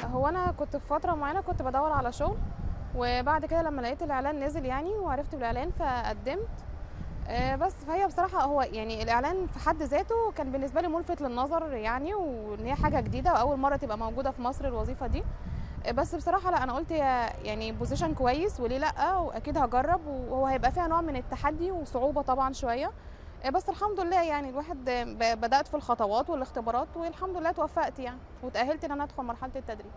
هو انا كنت في فتره معينه كنت بدور على شغل وبعد كده لما لقيت الاعلان نزل يعني وعرفت بالاعلان فقدمت آه، بس فهي بصراحه هو يعني الاعلان في حد ذاته كان بالنسبه لي ملفت للنظر يعني وان هي حاجه جديده واول مره تبقى موجوده في مصر الوظيفه دي آه، بس بصراحه لا انا قلت هي يعني بوزيشن كويس وليه لا واكيد هجرب وهو هيبقى فيها نوع من التحدي وصعوبه طبعا شويه آه، بس الحمد لله يعني الواحد آه، ب- بدات في الخطوات والاختبارات والحمد لله توفقت يعني وتاهلت ان انا ادخل مرحله التدريب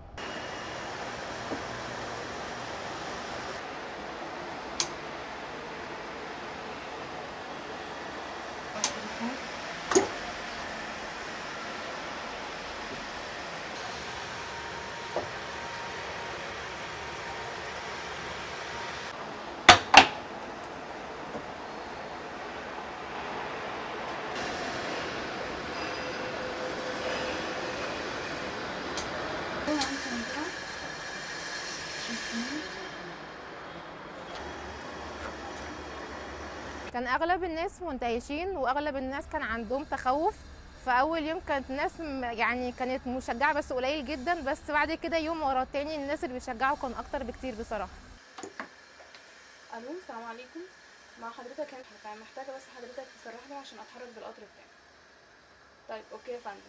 كان اغلب الناس منتعشين واغلب الناس كان عندهم تخوف فاول يوم كانت ناس م- يعني كانت مشجعه بس قليل جدا بس بعد كده يوم ورا التاني الناس اللي بيشجعوا كان اكتر بكتير بصراحه الو السلام عليكم مع حضرتك هنا محتاجه بس حضرتك تسرح لي عشان اتحرك بالقطر بتاعي طيب اوكي يا فندم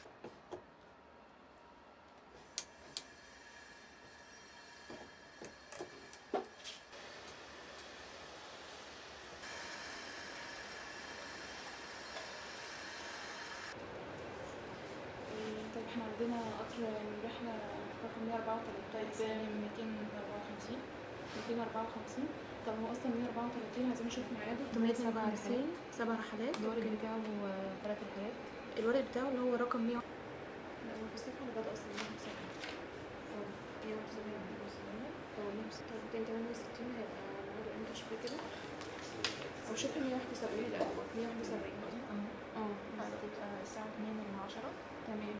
طيب احنا عندنا قطر من رحلة رقم 134 طيب 254 254 طب هو اصلا 134 عايزين نشوف ميعاده 857 سبع رحلات الورق بتاعه ثلاث الحاجات الورق بتاعه اللي هو رقم 100 لا هو في الصفحة اللي بدأ اصلا 165 اه 165 اه 166 268 هيبقى ميعاده امتى شوفي كده او شوفي 171 الاول 171 اه هتبقى الساعة 2 من 10 تمام